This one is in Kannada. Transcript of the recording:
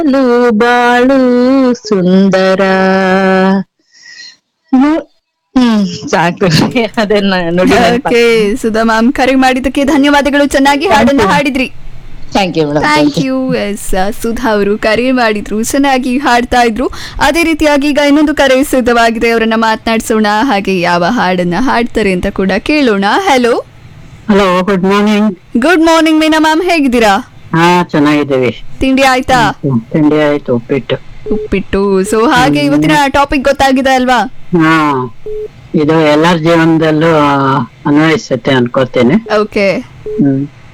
ಲು ಬಾಳು ಸುಂದರ ನು- ಹ್ಮ್ ಸಾಕು ಅದನ್ನ ನೋಡಿ ಓಕೆ ಸುಧಾ ಮ್ಯಾಮ್ ಕರೆ ಮಾಡಿದ್ದಕ್ಕೆ ಧನ್ಯವಾದಗಳು ಚೆನ್ನಾಗಿ ಹಾಡನ್ನ ಹಾಡಿದ್ರಿ thank you madam thank you S Sudha ಅವರು ಕರೆ ಮಾಡಿದ್ರು ಚೆನ್ನಾಗಿ ಹಾಡ್ತಾ ಇದ್ರು ಅದೇ ರೀತಿಯಾಗಿ ಈಗ ಇನ್ನೊಂದು ಕರೆ ಸಿದ್ಧವಾಗಿದೆ ಅವರನ್ನ ಮಾತನಾಡಿಸೋಣ ಹಾಗೆ ಯಾವ ಹಾಡನ್ನ ಹಾಡ್ತಾರೆ ಅಂತ ಕೂಡ ಕೇಳೋಣ hello hello good morning good morning Meena ma'am ಹೇಗಿದ್ದೀರಾ ಹಾ ಚೆನ್ನಾಗಿದ್ದೀವಿ ತಿಂಡಿ ಆಯ್ತಾ ತಿಂಡಿ ಆಯ್ತು ಉಪ್ಪಿಟ್ಟು ಉಪ್ಪಿಟ್ಟು ಸೊ ಹಾಗೆ ಇವತ್ತಿನ ಟಾಪಿಕ್ ಗೊತ್ತಾಗಿದೆ ಅಲ್ವಾ ಹಾ ಇದು ಎಲ್ಲರ ಜೀವನದಲ್ಲೂ ಅನ್ವಯಿಸುತ್ತೆ ಅನ್ಕೋತೇನೆ ಓಕೆ ಹ್ಮ್